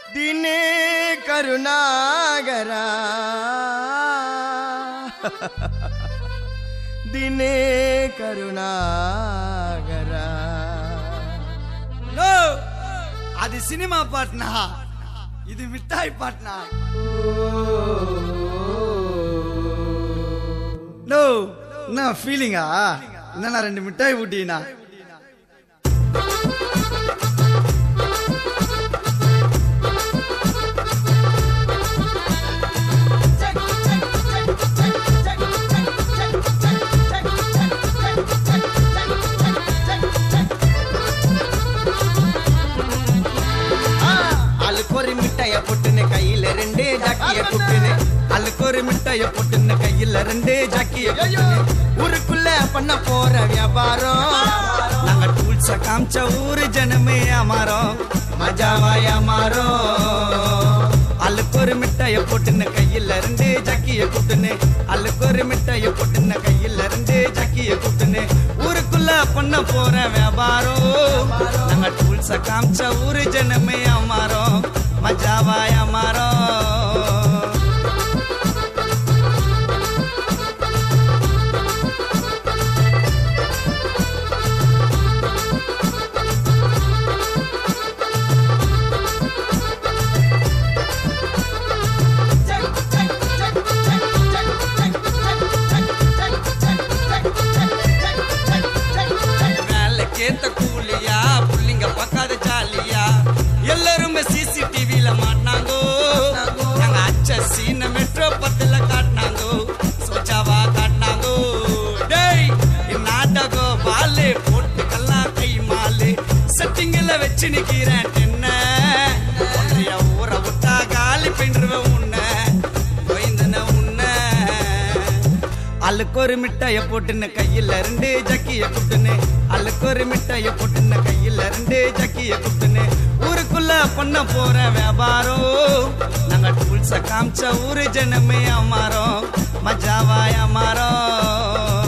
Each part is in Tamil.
ದಿನೇ ಕರುಣಾಗರ ದಿನೇ ಕರುಣಾಗರ நோ அது சினிமா பாட்டுனா இது மிட்டாய் பாட்டுனா நோ என்ன ஃபீலிங்கா என்ன ரெண்டு மிட்டாய் ஊட்டினா அழுக்கு ஒரு மிட்டாய பொட்டுன்னு கையில ரெண்டு ஜாக்கிய குட்டுன்னு அழுக்கு ஒரு மிட்டாய போட்டுன்னு கையில ரெண்டு ஜாக்கிய குத்துன்னு ஊருக்குள்ள பண்ண போற வியாபாரம் நாங்க டூல்ஸ காமிச்ச ஊரு ஜனமே அமாரோம் மஜாவாய அமாரோம் அழுக்கு ஒரு மிட்டாய போட்டுன்னு கையில ரெண்டு ஜாக்கிய குட்டுன்னு அழுக்கு ஒரு மிட்டாய போட்டுன்னு கையில ரெண்டு ஜாக்கிய குட்டுன்னு ஊருக்குள்ள பண்ண போற வியாபாரம் நாங்க டூல்ஸ காமிச்ச ஊரு ஜனமே அமாரோம் மஜாவாய அமாரோம் வேலைக்கேத்த கூலியா புள்ளிங்க பார்க்காத ஜாலியா எல்லாருமே சிசிடிவில மாட்டினாங்கோ நாங்க அச்ச சீன மெட்ரோ பத்துல காட்டினாங்கோ சோச்சாவா காட்டினாங்கோ டேய் இந்த நாடகம் பாலே போட்டுக்கெல்லாம் கை மாலு செட்டிங்கில வச்சு நிக்கிறேன் என்ன ஒன்றைய ஊற விட்டா காலி பின்றுவேன் உன்னை கோயந்தன உன்னை அழுக்கு ஒரு மிட்டாய போட்டுன்னு கையில ரெண்டு ஜக்கிய குட்டுன்னு அழுக்கு ஒரு மிட்டாய போட்டுன்னு கையில ரெண்டு ஜக்கிய குட்டுன்னு ஊருக்குள்ள பண்ண போற வியாபாரம் நாங்க டூல்ஸ காமிச்ச ஊரு ஜனமே அமாரோம் மஜாவாய அமாரோம்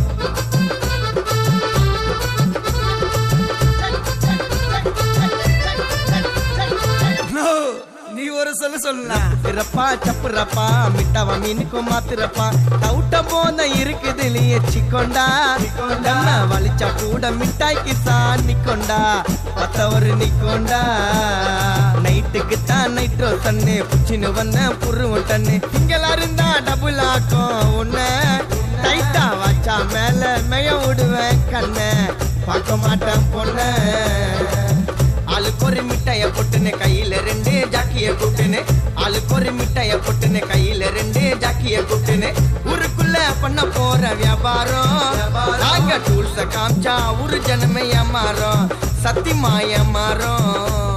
No, நீ ஒரு சொல்ல சொல்லலாம் பிறப்பா சப்புறப்பா மிட்டாவா மீனுக்கும் மாத்துறப்பா டவுட்ட போத இருக்குது நீ எச்சிக்கொண்டா நம்ம வலிச்சா கூட மிட்டாய்க்கு தான் நிக்கொண்டா மத்தவரு நிக்கொண்டா நைட்டுக்கு தான் நைட்ரோ தண்ணு புச்சின்னு வந்த புருவம் டன்னு இங்கெல்லாம் இருந்தா டபுள் ஆக்கும் உன்ன டைட்டா வச்சா மேல மேய விடுவேன் கண்ண பார்க்க மாட்டேன் பொண்ண ஆளுக்கு ஒரு மிட்டாய பொட்டுன்னு கையில ரெண்டு ஜாக்கிய கூட்டுன்னு ஆளுக்கு ஒரு மிட்டாய பொட்டுன்னு கையில ரெண்டு ஜாக்கிய கூட்டுன்னு ஊருக்குள்ள பண்ண போற வியாபாரம் நாங்க டூல்ஸ காமிச்சா ஊரு ஜனமே ஏமாறோம் சத்தியமா ஏமாறோம்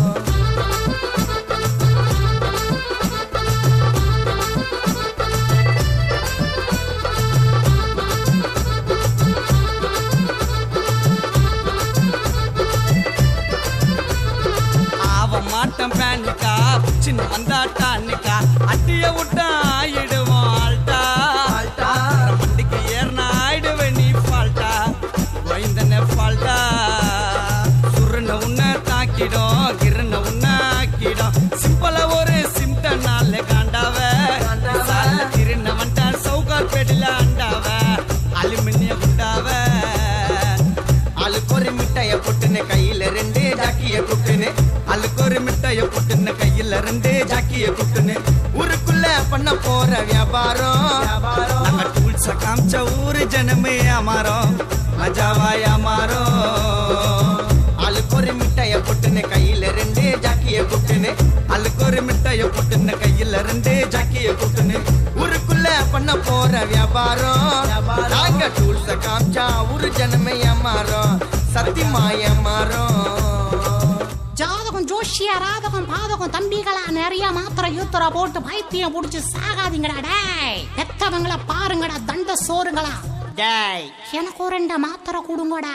ஆவ மாட்டம் பேனுக்கா சின்ன வந்தாட்டானுக்கா அட்டிய விட்டா ஆயிடுவோம் ஆல்டா அப்புறம் வண்டிக்கு ஏறினா ஆயிடுவேன் நீ ஃபால்ட்டா வைந்தன ஃபால்ட்டா சுருன உன்ன தாக்கிடும் கிருன உன்ன ஆக்கிடும் சிம்பிளா ஒரு சிம்டனால காண்டாவ சால திருண்ண வந்தா சவுகார் பெடில ஆண்டாவ அலுமினிய குண்டாவ ஆளுக்கு ஒரு மிட்டாய பொட்டுன்னு கையில ரெண்டு ஜாக்கிய கூட்டுன்னு அழுக்கு ஒரு மிட்டாய போட்டுன்னு கையில ரெண்டு ஜாக்கிய குட்டுன்னு ஊருக்குள்ள பண்ண போற வியாபாரம் நம்ம டூல்ஸ காமிச்ச ஊரு ஜனமே அமாரோம் மஜாவாய் அமாரோம் ஆளுக்கு ஒரு மிட்டாய பொட்டுன்னு கையில ரெண்டு ஜாக்கிய கூட்டுன்னு அழுக்கு ஒரு மிட்டாய போட்டுன்னு கையில ரெண்டு ஜாக்கிய குட்டுன்னு ஊருக்குள்ள பண்ண போற வியாபாரம் நாங்க டூல்ஸ காமிச்சா ஊரு ஜனமே ஏமாறோம் சத்தியமா ஏமாறோம் ஜாதகம் ஜோஷியா ராதகம் பாதகம் தம்பிகளா நிறைய மாத்திரை யூத்தரா போட்டு பைத்தியம் புடிச்சு சாகாதீங்கடா டேய் பெத்தவங்கள பாருங்கடா தண்ட சோறுங்களா டேய் எனக்கு ஒரு ரெண்டு மாத்திரை கொடுங்கடா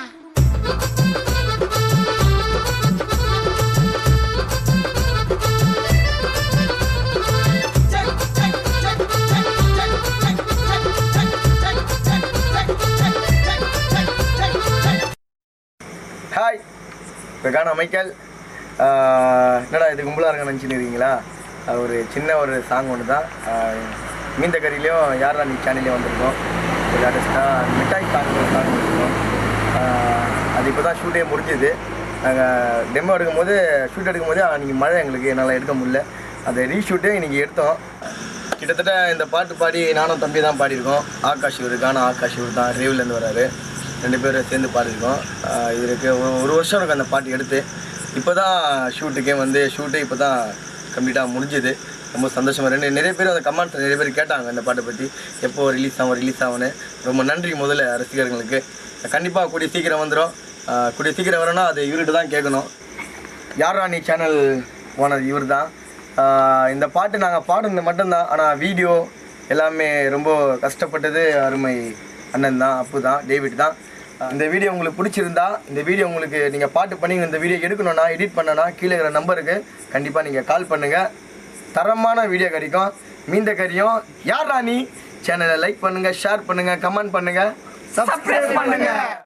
ஹாய் வெகானா மைக்கேல் ஆஹ் என்னடா இது கும்பலாக இருக்க நினச்சின்னு இருக்கீங்களா அது ஒரு சின்ன ஒரு சாங் ஒன்று தான் மீந்த கறிலையும் யாரா நீ சேனல்லையும் வந்திருக்கோம் ஒரு ஆர்டிஸ்டாக மிட்டாய் சாங் ஒரு சாங் வச்சுருக்கோம் அது இப்போ தான் ஷூட்டே முடிஞ்சுது நாங்கள் டெமோ எடுக்கும்போது ஷூட் எடுக்கும்போது அன்றைக்கி மழை எங்களுக்கு என்னால் எடுக்க முடியல அந்த ரீஷூட்டே இன்றைக்கி எடுத்தோம் கிட்டத்தட்ட இந்த பாட்டு பாடி நானும் தம்பி தான் பாடியிருக்கோம் ஆகாஷ் இவர் கானா ஆகாஷ் இவர் தான் ரேவ்லேருந்து வராரு ரெண்டு பேரும் சேர்ந்து பாடியிருக்கோம் ஆஹ் இவருக்கு ஒரு ஒரு வருஷம் எனக்கு அந்த பாட்டு எடுத்து இப்போ தான் ஷூட்டுக்கே வந்து ஷூட்டே இப்போ தான் கம்ப்ளீட்டாக முடிஞ்சுது ரொம்ப சந்தோஷமாக ரெண்டு நிறைய பேர் அந்த கமெண்ட்ஸ் நிறைய பேர் கேட்டாங்க அந்த பாட்டை பற்றி எப்போ ரிலீஸ் ஆகும் ரிலீஸ் ஆகும்னு ரொம்ப நன்றி முதல்ல ரசிகர்களுக்கு கண்டிப்பாக கூடிய சீக்கிரம் வந்துடும் ஆஹ் கூடிய சீக்கிரம் வரணும்னா அது இவர்கிட்ட தான் கேட்கணும் யாரா நீ சேனல் ஓனர் இவர் தான் இந்த பாட்டு நாங்கள் பாடுனது மட்டும்தான் ஆனால் வீடியோ எல்லாமே ரொம்ப கஷ்டப்பட்டது அருமை அண்ணன் தான் அப்பு தான் டேவிட் தான் ஆஹ் இந்த வீடியோ உங்களுக்கு பிடிச்சிருந்தா இந்த வீடியோ உங்களுக்கு நீங்கள் பாட்டு பண்ணி இந்த வீடியோ எடுக்கணும்னா எடிட் பண்ணனா கீழே இருக்கிற நம்பருக்கு கண்டிப்பாக நீங்கள் கால் பண்ணுங்கள் தரமான வீடியோ கிடைக்கும் மீந்த கறியும் யாரா நீ சேனலை லைக் பண்ணுங்கள் ஷேர் பண்ணுங்கள் கமெண்ட் பண்ணுங்கள் சப்ஸ்கிரைப் பண்ணுங்கள்